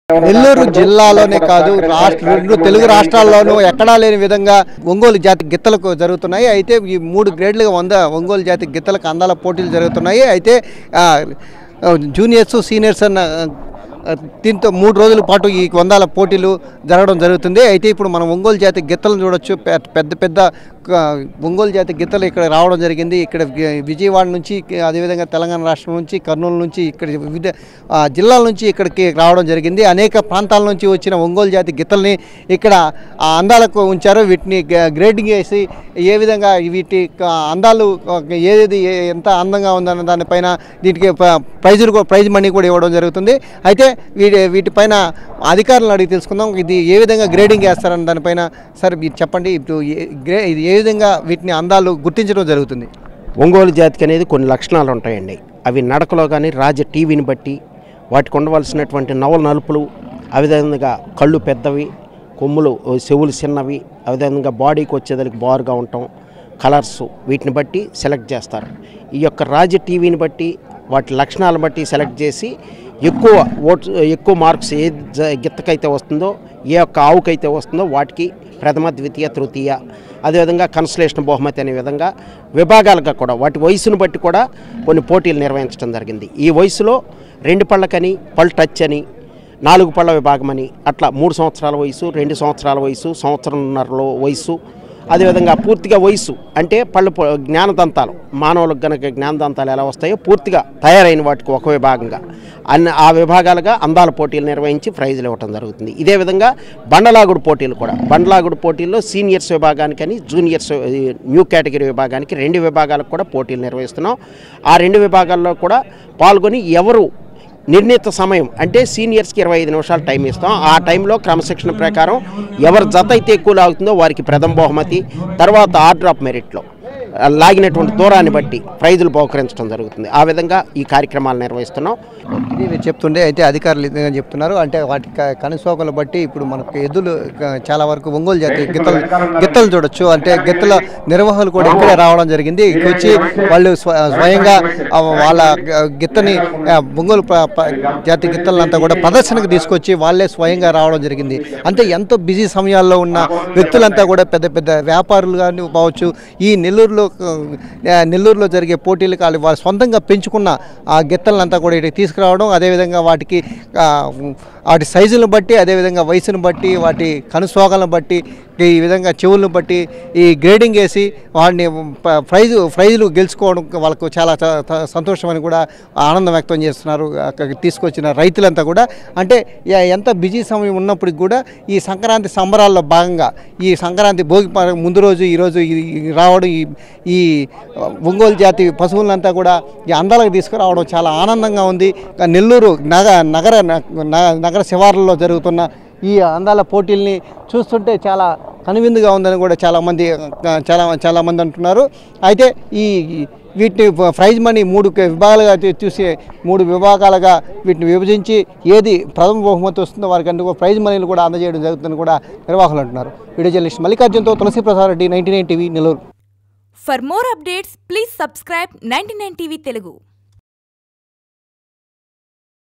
నెల్లూరు జిల్లాలోనే కాదు రాష్ట్ర రెండు తెలుగు రాష్ట్రాల్లోనూ ఎక్కడా లేని విధంగా ఒంగోలు జాతి గిత్తలకు జరుగుతున్నాయి అయితే ఈ మూడు గ్రేడ్లుగా వంద ఒంగోలు జాతి గిత్తలకు అందాల పోటీలు జరుగుతున్నాయి అయితే ఆ, జూనియర్స్ సీనియర్స్ అన్న ఆ, దీంతో మూడు రోజుల పాటు ఈ వందాల పోటీలు జరగడం జరుగుతుంది అయితే ఇప్పుడు మనం ఒంగోలు జాతి గిత్తలను చూడొచ్చు పె- పెద్ద పెద్ద ఆ, ఒంగోలు జాతి గిత్తలు ఇక్కడ రావడం జరిగింది ఇక్కడ వి- విజయవాడ నుంచి అదేవిధంగా తెలంగాణ రాష్ట్రం నుంచి కర్నూలు నుంచి ఇక్కడ వివిధ ఆ, జిల్లాల నుంచి ఇక్కడికి రావడం జరిగింది అనేక ప్రాంతాల నుంచి వచ్చిన ఒంగోలు జాతి గిత్తల్ని ఇక్కడ ఆ అందాలకు ఉంచారు వీటిని గ- గ్రేడింగ్ చేసి ఏ విధంగా వీటి క- అందాలు ఆ, ఏది ఏ- ఎంత అందంగా ఉందన్న దానిపైన దీనికి ప- ప్రైజులు కూడా- ప్రైజ్ మనీ కూడా ఇవ్వడం జరుగుతుంది అయితే వీటి వీటిపైన అధికారులను అడిగి తెలుసుకుందాం ఇది ఏ విధంగా గ్రేడింగ్ చేస్తారన్న దానిపైన సార్ మీరు చెప్పండి ఇప్పుడు ఏ- గ్రే ఇది ఏ విధంగా వీటిని అందాలు గుర్తించడం జరుగుతుంది ఒంగోలు జాతికి అనేది కొన్ని లక్షణాలు ఉంటాయండి అవి నడకలో కానీ రాజ టీవీని బట్టి వాటికి ఉండవలసినటువంటి నవల నలుపులు అవిధంగా కళ్ళు పెద్దవి కొమ్ములు ఓ చెవులు చిన్నవి అవిధంగా బాడీకి వచ్చేదానికి బారుగా ఉండటం కలర్స్ వీటిని బట్టి సెలెక్ట్ చేస్తారు ఈ యొక్క రాజ టీవీని బట్టి వాటి లక్షణాలను బట్టి సెలెక్ట్ చేసి ఎక్కువ ఓట్స్ ఎక్కువ మార్క్స్ ఏ జ- గిత్తకైతే వస్తుందో ఏ యొక్క ఆవుకైతే వస్తుందో వాటికి ప్రథమ ద్వితీయ తృతీయ అదేవిధంగా కన్సలేషన్ బహుమతి అనే విధంగా విభాగాలుగా కూడా వాటి వయసును బట్టి కూడా కొన్ని పోటీలు నిర్వహించడం జరిగింది ఈ వయసులో రెండు పళ్ళకని పళ్ళు టచ్ అని నాలుగు పళ్ళ విభాగం అని అట్లా మూడు సంవత్సరాల వయసు రెండు సంవత్సరాల వయసు సంవత్సరంన్నరలో వయసు అదేవిధంగా పూర్తిగా వయసు అంటే పళ్ళు పొ- జ్ఞానదంతాలు మానవులకు గనక జ్ఞానదంతాలు ఎలా వస్తాయో పూర్తిగా తయారైన వాటికి ఒక విభాగంగా అన్ని ఆ విభాగాలుగా అందాల పోటీలు నిర్వహించి ప్రైజులు ఇవ్వడం జరుగుతుంది ఇదే విధంగా బండలాగుడు పోటీలు కూడా బండలాగుడు పోటీల్లో సీనియర్స్ విభాగానికని జూనియర్స్ ఈ న్యూ కేటగిరీ విభాగానికి రెండు విభాగాలకు కూడా పోటీలు నిర్వహిస్తున్నాం ఆ రెండు విభాగాల్లో కూడా పాల్గొని ఎవరు నిర్ణీత సమయం అంటే సీనియర్స్కి ఇరవై ఐదు నిమిషాలు టైం ఇస్తాం ఆ టైంలో క్రమశిక్షణ ప్రకారం ఎవరి జత అయితే ఎక్కువ లాగుతుందో వారికి ప్రథమ బహుమతి తర్వాత ఆర్డర్ ఆఫ్ మెరిట్లో ఆ, లాగినటువంటి దూరాన్ని బట్టి ప్రైజులు బహుకరించడం జరుగుతుంది ఆ విధంగా ఈ కార్యక్రమాలు నిర్వహిస్తున్నాం ఇది మీరు చెప్తుండే అయితే అధికారులు ఇదే చెప్తున్నారు అంటే వాటి క- కనుసోకలు బట్టి ఇప్పుడు మనకు ఎద్దులు క- చాలా వరకు ఒంగోలు జాతి గిత్తలు గిత్తలు చూడొచ్చు అంటే గిత్తల నిర్వాహకులు కూడా ఇక్కడే రావడం జరిగింది ఇక్కడికి వచ్చి వాళ్ళు స్వ- స్వయంగా ఆ వాళ్ళ గ- గిత్తని ఆ, ఒంగోలు ప- ప- జాతి గిత్తలంతా కూడా ప్రదర్శనకు తీసుకొచ్చి వాళ్ళే స్వయంగా రావడం జరిగింది అంటే ఎంతో బిజీ సమయాల్లో ఉన్న వ్యక్తులంతా కూడా పెద్ద పెద్ద వ్యాపారులు కానీ కావచ్చు ఈ నెల్లూరులో ఆ, నెల్లూరులో జరిగే పోటీలకు వాళ్ళు వాళ్ళు సొంతంగా పెంచుకున్న ఆ గిత్తలంతా కూడా ఇక్కడికి తీసుకురావడం అదేవిధంగా వాటికి ఆ, వాటి సైజులను బట్టి అదేవిధంగా వయసును బట్టి వాటి కనుసోగలను బట్టి ఈ విధంగా చెవులను బట్టి ఈ గ్రేడింగ్ వేసి వాడిని ప- ప్రైజు ప్రైజులు గెలుచుకోవడం వాళ్ళకు చాలా చ- చ- సంతోషమని కూడా ఆనందం వ్యక్తం చేస్తున్నారు అక్కడికి తీసుకొచ్చిన రైతులంతా కూడా అంటే ఎ- ఎంత బిజీ సమయం ఉన్నప్పటికి కూడా ఈ సంక్రాంతి సంబరాల్లో భాగంగా ఈ సంక్రాంతి భోగి ప- ముందు రోజు ఈరోజు ఈ- ఈ రావడం ఈ ఈ ఒంగోలు జాతి పశువులంతా కూడా ఈ అందాలకు తీసుకురావడం చాలా ఆనందంగా ఉంది నెల్లూరు నగ నగర న- నగర శివార్లలో జరుగుతున్న ఈ అందాల పోటీల్ని చూస్తుంటే చాలా కనువిందుగా ఉందని కూడా చాలామంది ఆ, చాలా చాలామంది అంటున్నారు అయితే ఈ వీటిని ప్రైజ్ మనీ మూడు క- విభాగాలుగా చూ- చూసి మూడు విభాగాలుగా వీటిని విభజించి ఏది ప్రథమ బహుమతి వస్తుందో వారికి అందుకు ప్రైజ్ మనీలు కూడా అందజేయడం జరుగుతుందని కూడా నిర్వాహకులు అంటున్నారు వీడియో జర్నలిస్ట్ మల్లికార్జున్తో Tulasi Prasad Reddy ninety nine TV Nellore For more updates, please subscribe 99 TV Telugu.